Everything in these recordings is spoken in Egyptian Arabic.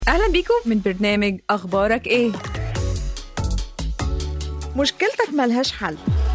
أهلا بيكم من برنامج أخبارك إيه؟ مشكلتك ملهاش حل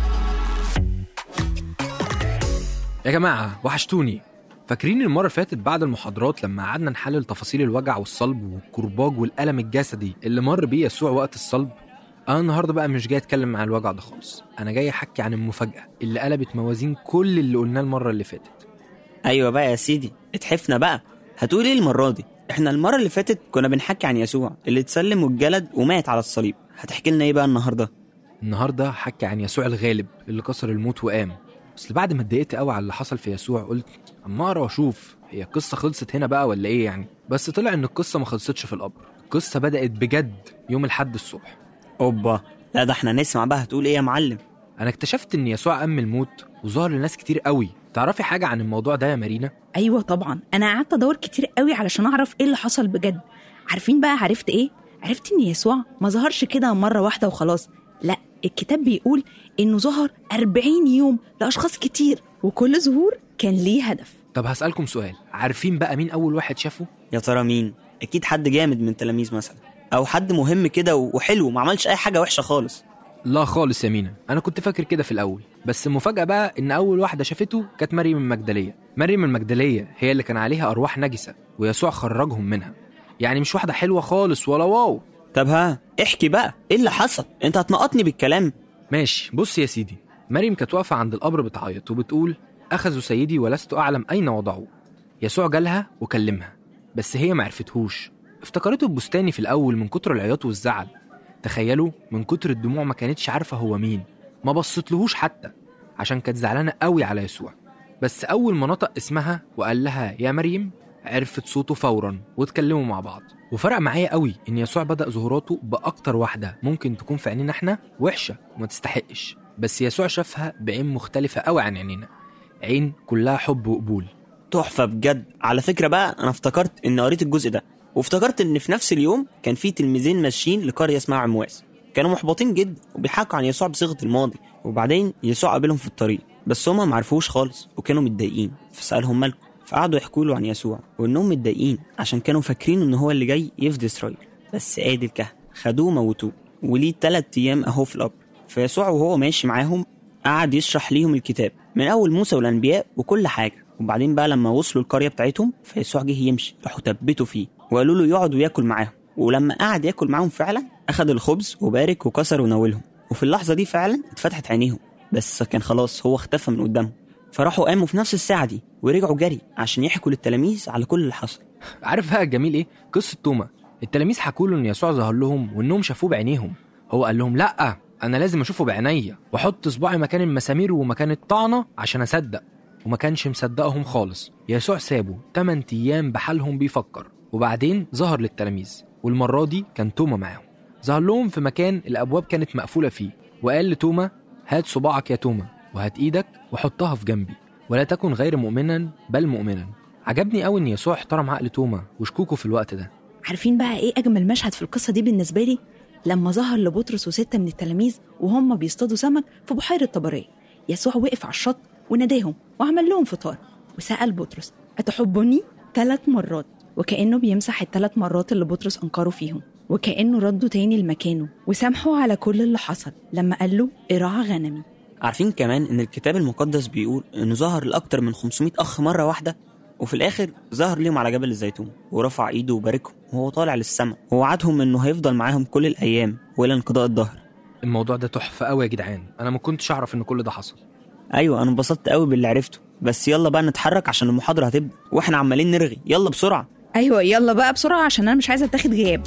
يا جماعة وحشتوني فاكرين المرة اللي فاتت بعد المحاضرات لما قعدنا نحلل تفاصيل الوجع والصلب والكرباج والألم الجسدي اللي مر بيه يسوع وقت الصلب؟ أنا النهاردة بقى مش جاي أتكلم عن الوجع ده خالص أنا جاي أحكي عن المفاجأة اللي قلبت موازين كل اللي قلناه المرة اللي فاتت ايوه بقى يا سيدي اتحفنا بقى هتقول ايه المره دي احنا المره اللي فاتت كنا بنحكي عن يسوع اللي اتسلم واتجلد ومات على الصليب هتحكي لنا ايه بقى النهارده النهاردة هحكي عن يسوع الغالب اللي كسر الموت وقام بس بعد ما اتضايقت قوي على اللي حصل في يسوع قلت اما اقرا واشوف هي القصة خلصت هنا بقى ولا ايه يعني بس طلع ان القصة ما خلصتش في القبر القصة بدأت بجد يوم الحد الصبح اوبا لا ده احنا نسمع بقى هتقول ايه يا معلم انا اكتشفت ان يسوع قام من الموت وظهر لناس كتير قوي تعرفي حاجة عن الموضوع ده يا مارينا ايوه طبعا انا قعدت ادور كتير قوي علشان اعرف ايه اللي حصل بجد عارفين بقى عرفت ايه عرفت ان يسوع ما ظهرش كده مره واحده وخلاص لا الكتاب بيقول انه ظهر 40 يوم لاشخاص كتير وكل ظهور كان ليه هدف طب هسألكم سؤال عارفين بقى مين اول واحد شافه يا ترى مين اكيد حد جامد من التلاميذ مثلا او حد مهم كده وحلو ما عملش اي حاجه وحشه خالص لا خالص يا مينا انا كنت فاكر كده في الاول بس المفاجاه بقى ان اول واحده شافته كانت مريم المجدليه مريم المجدليه هي اللي كان عليها ارواح نجسه ويسوع خرجهم منها يعني مش واحده حلوه خالص ولا واو طب ها احكي بقى ايه اللي حصل انت هتنقطني بالكلام ماشي بص يا سيدي مريم كانت واقفه عند القبر بتعيط وبتقول اخذوا سيدي ولست اعلم اين وضعوه يسوع جالها وكلمها بس هي ما عرفتهوش افتكرته ببستاني في الاول من كتر العياط والزعل تخيلوا من كتر الدموع ما كانتش عارفه هو مين ما بصتلهوش حتى عشان كانت زعلانه قوي على يسوع بس اول ما نطق اسمها وقال لها يا مريم عرفت صوته فورا واتكلموا مع بعض وفرق معايا قوي ان يسوع بدا ظهوراته باكتر واحده ممكن تكون في عينينا احنا وحشه وما تستحقش بس يسوع شافها بعين مختلفه قوي عن عينينا عين كلها حب وقبول تحفه بجد على فكره بقى انا افتكرت ان قريت الجزء ده وافتكرت ان في نفس اليوم كان في تلميذين ماشيين لقريه اسمها عمواس كانوا محبطين جدا وبيحكوا عن يسوع بصيغه الماضي وبعدين يسوع قابلهم في الطريق بس هما ما عرفوش خالص وكانوا متضايقين فسالهم مالكم فقعدوا يحكوا له عن يسوع وانهم متضايقين عشان كانوا فاكرين ان هو اللي جاي يفدي اسرائيل بس عيد الكهنه خدوه موتوه وليه تلات ايام اهو في القبر فيسوع وهو ماشي معاهم قعد يشرح ليهم الكتاب من اول موسى والانبياء وكل حاجه وبعدين بقى لما وصلوا القريه بتاعتهم فيسوع جه يمشي راحوا ثبتوا فيه وقالوا له يقعد وياكل معاهم ولما قعد ياكل معاهم فعلا اخذ الخبز وبارك وكسر وناولهم وفي اللحظه دي فعلا اتفتحت عينيهم بس كان خلاص هو اختفى من قدامهم فراحوا قاموا في نفس الساعه دي ورجعوا جري عشان يحكوا للتلاميذ على كل اللي حصل عارف بقى الجميل ايه قصه توما التلاميذ حكوا له ان يسوع ظهر لهم وانهم شافوه بعينيهم هو قال لهم لا انا لازم اشوفه بعينيا واحط صباعي مكان المسامير ومكان الطعنه عشان اصدق وما كانش مصدقهم خالص يسوع سابه 8 ايام بحالهم بيفكر وبعدين ظهر للتلاميذ والمره دي كان توما معاهم ظهر لهم في مكان الابواب كانت مقفوله فيه وقال لتوما هات صباعك يا توما وهات ايدك وحطها في جنبي ولا تكن غير مؤمنا بل مؤمنا عجبني قوي ان يسوع احترم عقل توما وشكوكه في الوقت ده عارفين بقى ايه اجمل مشهد في القصه دي بالنسبه لي لما ظهر لبطرس وستة من التلاميذ وهم بيصطادوا سمك في بحيرة طبرية يسوع وقف على الشط وناداهم وعمل لهم فطار وسأل بطرس أتحبني؟ ثلاث مرات وكأنه بيمسح الثلاث مرات اللي بطرس أنكروا فيهم وكأنه رده تاني لمكانه وسامحه على كل اللي حصل لما قال له ارعى غنمي عارفين كمان ان الكتاب المقدس بيقول انه ظهر لاكتر من 500 اخ مره واحده وفي الاخر ظهر ليهم على جبل الزيتون ورفع ايده وباركهم وهو طالع للسماء ووعدهم انه هيفضل معاهم كل الايام والى انقضاء الدهر الموضوع ده تحفه قوي يا جدعان انا ما كنتش اعرف ان كل ده حصل ايوه انا انبسطت قوي باللي عرفته بس يلا بقى نتحرك عشان المحاضره هتبدا واحنا عمالين نرغي يلا بسرعه أيوة يلا بقى بسرعة عشان أنا مش عايزة أتاخد غياب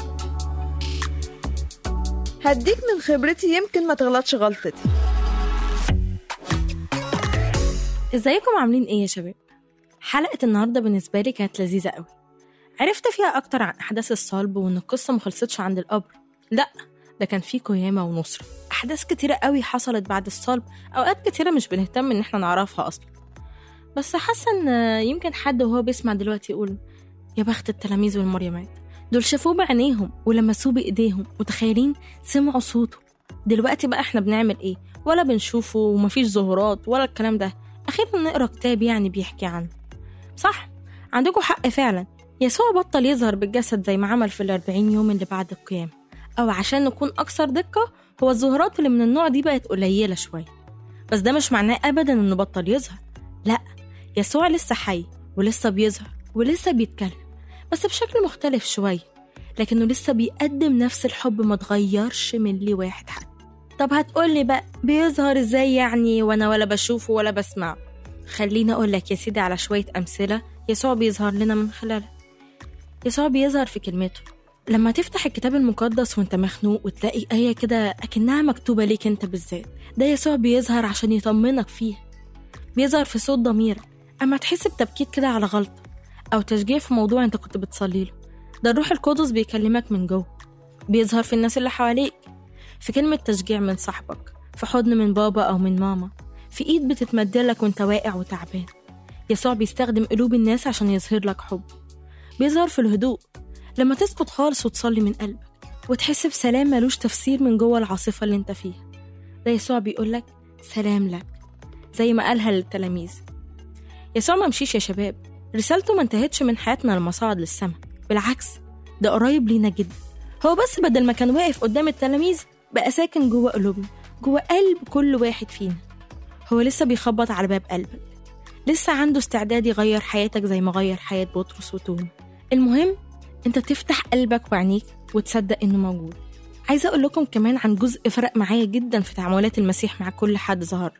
هديك من خبرتي يمكن ما تغلطش غلطتي ازيكم عاملين ايه يا شباب حلقة النهاردة بالنسبة لي كانت لذيذة قوي عرفت فيها أكتر عن أحداث الصلب وإن القصة مخلصتش عند القبر لأ ده كان فيه قيامة ونصرة أحداث كتيرة قوي حصلت بعد الصلب أوقات كتيرة مش بنهتم إن احنا نعرفها أصلا بس حاسة إن يمكن حد وهو بيسمع دلوقتي يقول يا بخت التلاميذ والمريمات دول شافوه بعينيهم ولمسوه بإيديهم متخيلين سمعوا صوته دلوقتي بقى احنا بنعمل ايه ولا بنشوفه ومفيش ظهورات ولا الكلام ده أخيرا نقرا كتاب يعني بيحكي عنه صح عندكم حق فعلا يسوع بطل يظهر بالجسد زي ما عمل في الأربعين يوم اللي بعد القيامة أو عشان نكون أكثر دقة هو الظهورات اللي من النوع دي بقت قليلة شوية بس ده مش معناه أبدا إنه بطل يظهر لأ يسوع لسه حي ولسه بيظهر ولسه بيتكلم بس بشكل مختلف شوية لكنه لسه بيقدم نفس الحب ما اتغيرش من لي واحد حتى طب هتقولي بقى بيظهر ازاي يعني وانا ولا بشوفه ولا بسمعه خليني اقول لك يا سيدي على شوية امثلة يسوع بيظهر لنا من خلالها يسوع بيظهر في كلمته لما تفتح الكتاب المقدس وانت مخنوق وتلاقي آية كده أكنها مكتوبة ليك انت بالذات ده يسوع بيظهر عشان يطمنك فيها بيظهر في صوت ضميرك أما تحس بتبكيت كده على غلطة أو تشجيع في موضوع انت كنت بتصلي له ده الروح القدس بيكلمك من جوه بيظهر في الناس اللي حواليك في كلمة تشجيع من صاحبك في حضن من بابا أو من ماما في إيد بتتمدلك وانت واقع وتعبان يسوع بيستخدم قلوب الناس عشان يظهر لك حب بيظهر في الهدوء لما تسكت خالص وتصلي من قلبك وتحس بسلام ملوش تفسير من جوه العاصفة اللي انت فيها ده يسوع بيقولك سلام لك زي ما قالها للتلاميذ يسوع ما مشيش يا شباب رسالته ما انتهتش من حياتنا المصاعد للسماء بالعكس ده قريب لينا جدا هو بس بدل ما كان واقف قدام التلاميذ بقى ساكن جوه قلوبنا جوه قلب كل واحد فينا هو لسه بيخبط على باب قلبك لسه عنده استعداد يغير حياتك زي ما غير حياة بطرس وتوما المهم انت تفتح قلبك وعينيك وتصدق انه موجود عايزة اقول لكم كمان عن جزء فرق معايا جدا في تعاملات المسيح مع كل حد ظهر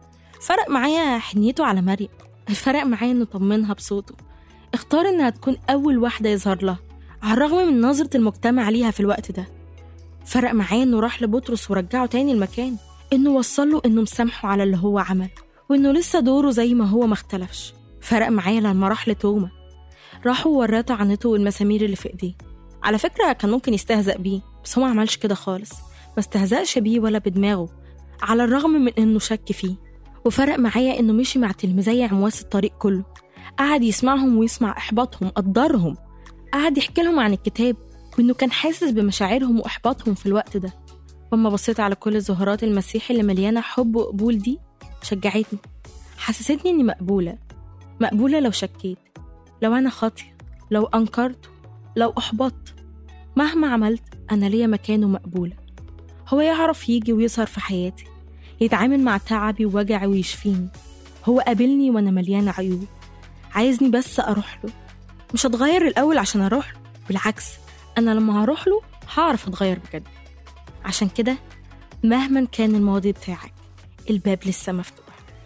فرق معايا حنيته على مريم فرق معايا انه طمنها بصوته اختار انها تكون اول واحدة يظهر لها على الرغم من نظرة المجتمع ليها في الوقت ده فرق معايا انه راح لبطرس ورجعه تاني المكان انه وصله انه مسامحه على اللي هو عمل وانه لسه دوره زي ما هو ما اختلفش فرق معايا لما راح لتوما راح ووراه طعنته والمسامير اللي في ايديه على فكرة كان ممكن يستهزأ بيه بس هو ما عملش كده خالص ما استهزأش بيه ولا بدماغه على الرغم من انه شك فيه وفرق معايا انه مشي مع تلميذي عمواس الطريق كله قعد يسمعهم ويسمع احباطهم قدرهم قعد يحكي لهم عن الكتاب وانه كان حاسس بمشاعرهم واحباطهم في الوقت ده واما بصيت على كل ظهورات المسيح اللي مليانه حب وقبول دي شجعتني حسستني اني مقبوله مقبوله لو شكيت لو انا خاطيه لو انكرت لو احبطت مهما عملت انا ليا مكانه مقبوله هو يعرف يجي ويظهر في حياتي يتعامل مع تعبي ووجعي ويشفيني هو قابلني وانا مليانه عيوب عايزني بس اروح له مش هتغير الاول عشان اروح له بالعكس انا لما هروح له هعرف اتغير بجد عشان كده مهما كان الماضي بتاعك الباب لسه مفتوح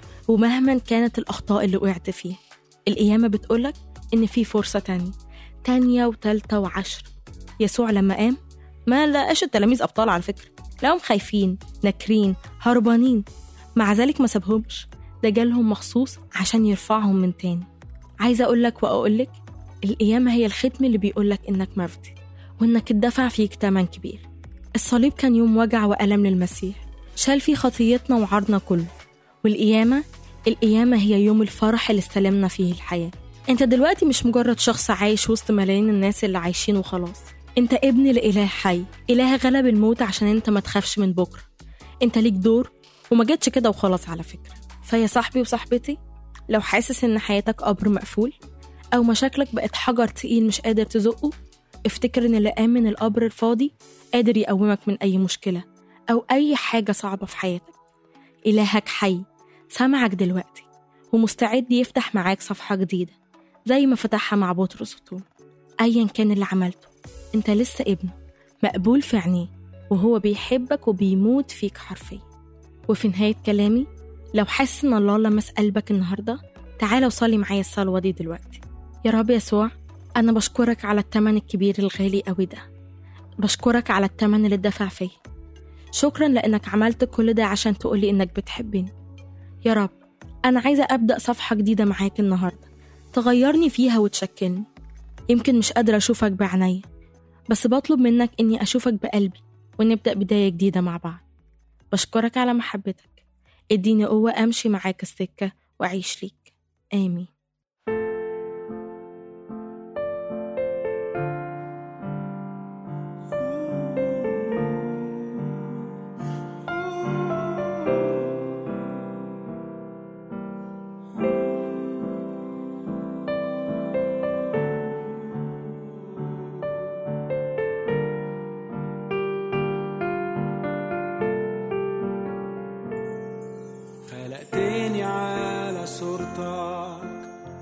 ومهما كانت الأخطاء اللي وقعت فيها القيامة بتقولك إن في فرصة تانية تانية وتالتة وعشرة يسوع لما قام ما لقاش التلاميذ أبطال على فكرة لقاهم خايفين ناكرين هربانين مع ذلك ما سابهمش ده جالهم مخصوص عشان يرفعهم من تاني عايزة أقولك وأقولك القيامة هي الختم اللي بيقولك إنك مفدي وإنك اتدفع فيك تمن كبير الصليب كان يوم وجع وألم للمسيح شال فيه خطيتنا وعارنا كله والقيامة القيامة هي يوم الفرح اللي استلمنا فيه الحياة انت دلوقتي مش مجرد شخص عايش وسط ملايين الناس اللي عايشين وخلاص انت ابن لإله حي إله غلب الموت عشان انت ما تخافش من بكرة انت ليك دور وما جاتش كده وخلاص على فكرة فيا صاحبي وصاحبتي لو حاسس ان حياتك قبر مقفول او مشاكلك بقت حجر تقيل مش قادر تزقه افتكر ان اللي قام من القبر الفاضي قادر يقومك من اي مشكلة او اي حاجة صعبة في حياتك إلهك حي سامعك دلوقتي ومستعد يفتح معاك صفحة جديدة زي ما فتحها مع بطرس وتوما أيا كان اللي عملته أنت لسه ابنه مقبول في عينيه وهو بيحبك وبيموت فيك حرفيا وفي نهاية كلامي لو حاسس إن الله لمس قلبك النهاردة تعالى وصلي معايا الصلوة دي دلوقتي يا رب يسوع أنا بشكرك على التمن الكبير الغالي قوي ده بشكرك على التمن اللي اتدفع فيه شكرا لأنك عملت كل ده عشان تقولي إنك بتحبني يا رب أنا عايزة أبدأ صفحة جديدة معاك النهاردة تغيرني فيها وتشكلني يمكن مش قادرة أشوفك بعينيا بس بطلب منك إني أشوفك بقلبي ونبدأ بداية جديدة مع بعض بشكرك على محبتك اديني قوة أمشي معاك السكة وأعيش ليك آمين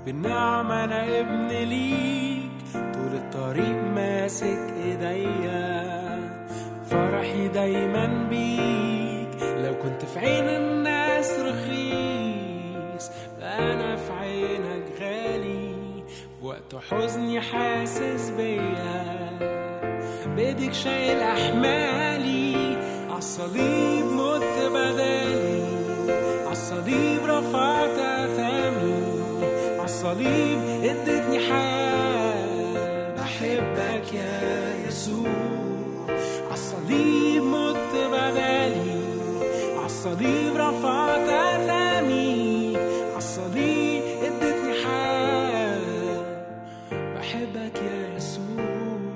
بالنعمة أنا ابن ليك طول الطريق ماسك إيديا فرحي دايما بيك لو كنت في عين الناس رخيص بقى أنا في عينك غالي في وقت حزني حاسس بيا بإيدك شايل أحمالي عالصليب مت بدالي عالصليب رفعت أثامي عالصليب اديتني حياة بحبك يا يسوع عالصليب مت بدالي عالصليب رفعت أثامي عالصليب اديتني حياة بحبك يا يسوع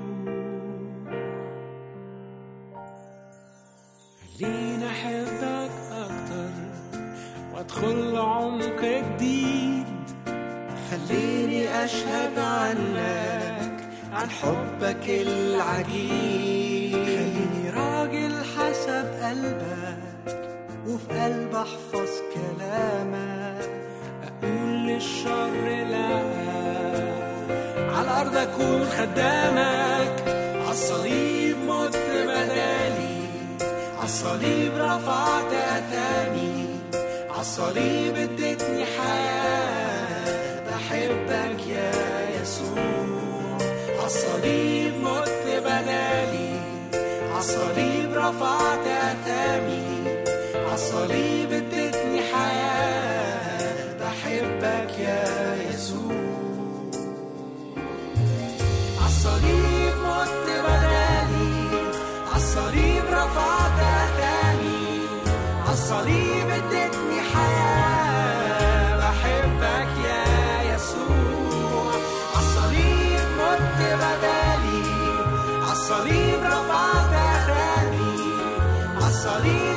خليني احبك اكتر وادخل عمق جديد خليني اشهد عنك عن حبك العجيب خليني راجل حسب قلبك وفي قلب احفظ كلامك اقول للشر لا على الارض اكون خدامك عالصليب مت بدالي عالصليب رفعت اثامي عالصليب اديتني حياه بحبك يا يسوع عالصليب مت بدالي عالصليب رفعت اثامي عالصليب اديتني حياه بحبك يا يسوع عالصليب مت بدالي عالصليب رفعت اثامي عالصليب اديتني حياة بحبك يا يسوع عالصليب مت بدالي عالصليب رفعت اثامي عالصليب